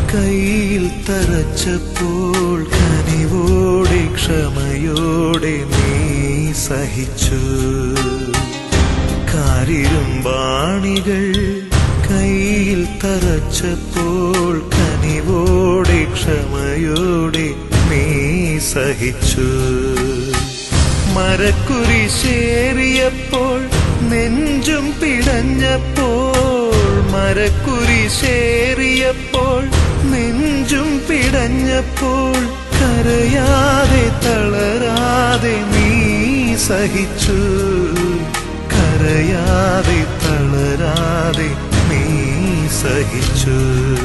കയ്യിൽ തറച്ചപ്പോൾ കനിവോടെ ക്ഷമയോടെ നീ സഹിച്ചു കാരിരുമ്പാണികൾ കയ്യിൽ തറച്ചപ്പോൾ കനിവോടെ ക്ഷമയോടെ നീ സഹിച്ചു മരക്കുരിശേറിയപ്പോൾ നെഞ്ചും പിടഞ്ഞപ്പോൾ മരക്കുരിശേറിയപ്പോൾ നെഞ്ചും പിടഞ്ഞപ്പോൾ കരയാതെ തളരാതെ നീ സഹിച്ചു കരയാതെ തളരാതെ നീ സഹിച്ചു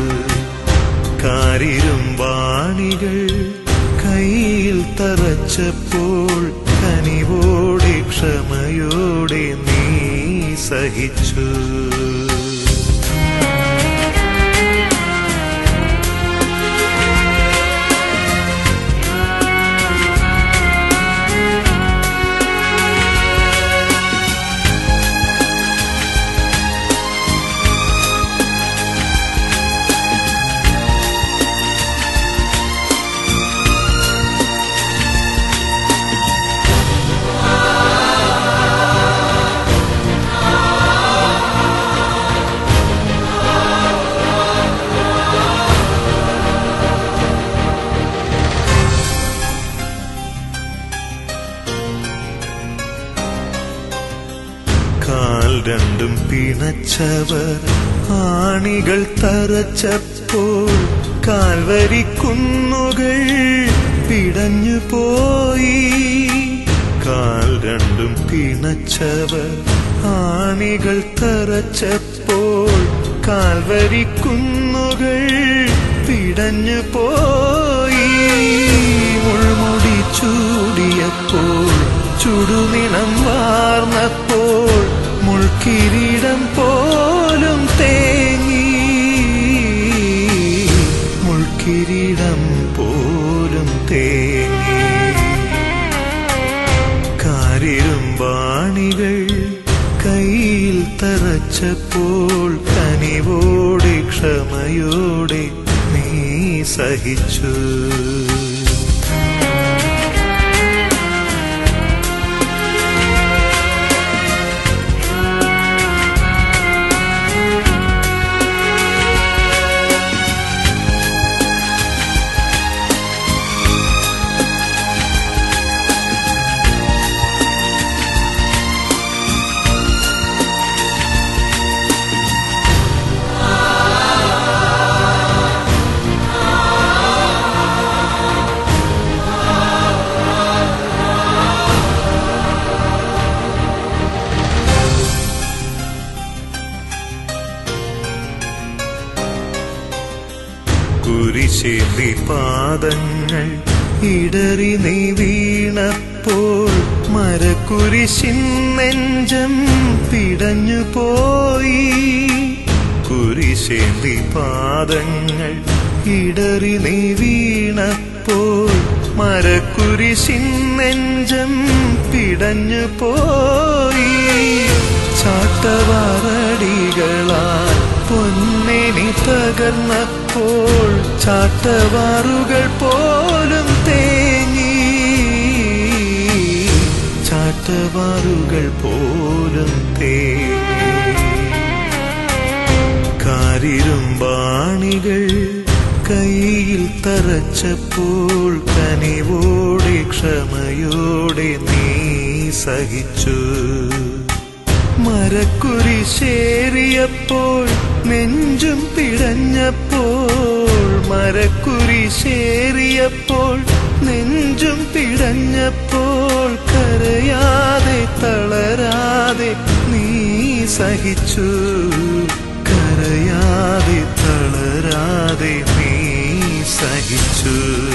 കാരിരുമ്പാണികൾ കയ്യിൽ തറച്ചപ്പോൾ കനിവോടെ ക്ഷമയോടെ നീ സഹിച്ചു കാൽ രണ്ടും പിണച്ചവർ ആണികൾ തറച്ചപ്പോൾ കാൽവരിക്കുന്നുകൾ പിടഞ്ഞു പോയി കാൽ രണ്ടും പിണച്ചവർ ആണികൾ തറച്ചപ്പോൾ കാൽവരിക്കുന്നുകൾ പിടഞ്ഞു പോയി മുൾമുടി ചൂടിയപ്പോൾ ചുടുനിണം വാർന്നപ്പോൾ മുൾക്കിരീടം പോലും തേങ്ങി മുൾക്കിരീടം പോലും തേങ്ങി കാരിരുമ്പാണികൾ കയ്യിൽ തറച്ചപ്പോൾ കനിവോടെ ക്ഷമയോടെ നീ സഹിച്ചു കുരിശേന്തി പാദങ്ങൾ ഇടറി നീ വീണപ്പോൾ മരക്കുരിശിൻ നെഞ്ചം പിടഞ്ഞു പോയി കുരിശേന്തി പാദങ്ങൾ ഇടറി നീ വീണപ്പോൾ മരക്കുരിശിൻ നെഞ്ചം പിടഞ്ഞു പോയി ചാട്ടവാറടികളാൽ പൊന്നിനി തകർന്നപ്പോൾ ചാട്ടവാറുകൾ പോലും തേങ്ങി ചാട്ടവാറുകൾ പോലും തേങ്ങി കാരിരുമ്പാണികൾ കയ്യിൽ തറച്ചപ്പോൾ കനിവോടെ ക്ഷമയോടെ നീ സഹിച്ചു മരക്കുരിശേറിയപ്പോൾ നെഞ്ചും പിടഞ്ഞപ്പോൾ മരക്കുരിശേറിയപ്പോൾ നെഞ്ചും പിടഞ്ഞപ്പോൾ കരയാതെ തളരാതെ നീ സഹിച്ചു കരയാതെ തളരാതെ നീ സഹിച്ചു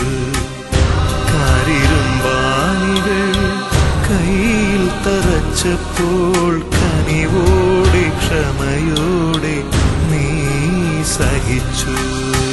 കാരിരുമ്പാണികൾ കയ്യിൽ തറച്ചപ്പോൾ കനിവോടെ ക്ഷമയോടെ നീ സഹിച്ചു